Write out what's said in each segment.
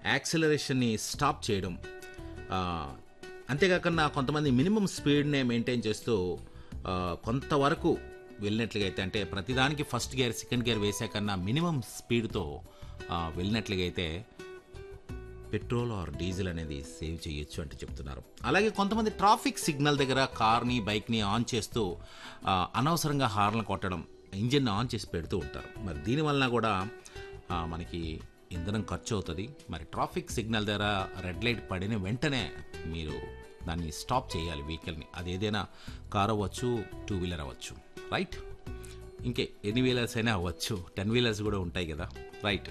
యాక్సిలరేషన్ని stop చేయడం ఆ, అంతేకాకుండా కొంతమంది మినిమం స్పీడ్నే మెయింటైన్ చేస్తూ ఆ, కొంతవరకు వెళ్ళినట్లుగా అయితే అంటే ప్రతిదానికి ఫస్ట్ గేర్ సెకండ్ గేర్ వేసాకన్నా మినిమం స్పీడ్తో ఆ, వెళ్ళినట్లుగా అయితే పెట్రోల్ ఆర్ డీజిల్ అనేది సేవ్ చేయొచ్చు అంటే చెప్తున్నారు అలాగే కొంతమంది ట్రాఫిక్ సిగ్నల్ దగ్గర కార్ని బైక్ని ఆన్ చేస్తూ ఆ, అనవసరంగా హార్న్లు కొట్టడం ఇంజిన్ ఆన్ చేసి పెడుతూ ఉంటారు మరి దీనివలన కూడా ఆ, మనకి ఇంధనం ఖర్చు అవుతుంది మరి ట్రాఫిక్ సిగ్నల్ దగ్గర రెడ్ లైట్ పడిన వెంటనే మీరు దాన్ని స్టాప్ చేయాలి వెహికల్ని అది ఏదైనా కార్ అవ్వచ్చు టూ వీలర్ అవ్వచ్చు రైట్ ఇంకే ఎన్ని వీలర్స్ అయినా అవ్వచ్చు టెన్ వీలర్స్ కూడా ఉంటాయి కదా రైట్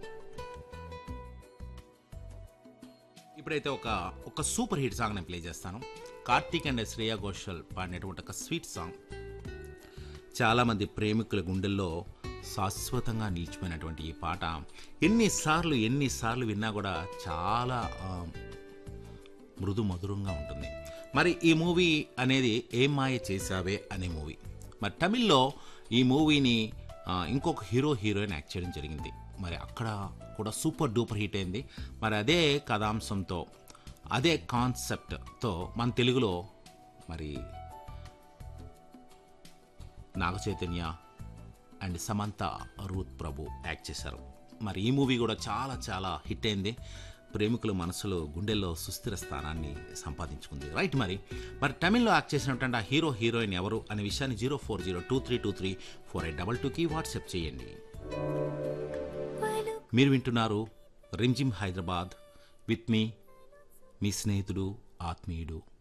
ఇప్పుడైతే ఒక ఒక సూపర్ హిట్ సాంగ్ నేను ప్లే చేస్తాను కార్తీక్ అండ్ శ్రేయా ఘోషల్ పాడినటువంటి ఒక స్వీట్ సాంగ్ చాలామంది ప్రేమికుల గుండెల్లో శాశ్వతంగా నిలిచిపోయినటువంటి ఈ పాట ఎన్నిసార్లు ఎన్నిసార్లు విన్నా కూడా చాలా ఆ, మృదు మధురంగా ఉంటుంది మరి ఈ మూవీ అనేది ఏం మాయ చేసావే అనే మూవీ మరి తమిళ్లో ఈ మూవీని ఆ, ఇంకొక హీరో హీరోయిన్ యాక్ట్ చేయడం జరిగింది మరి అక్కడ కూడా సూపర్ డూపర్ హిట్ అయింది మరి అదే కథాంశంతో అదే కాన్సెప్ట్తో మన తెలుగులో మరి నాగ చైతన్య అండ్ సమంత రూత్ ప్రభు యాక్ట్ చేశారు మరి ఈ మూవీ కూడా చాలా చాలా హిట్ అయింది ప్రేమికుల మనసులో గుండెల్లో సుస్థిర స్థానాన్ని సంపాదించుకుంది రైట్ మరి మరి తమిళ్లో యాక్ట్ చేసినటువంటి ఆ హీరో హీరోయిన్ ఎవరు అనే విషయాన్ని zero four zero two three two three four eight double టూకి వాట్సాప్ చేయండి మీరు వింటున్నారు రిమ్జిమ్ హైదరాబాద్ విత్ మీ మీ స్నేహితుడు ఆత్మీయుడు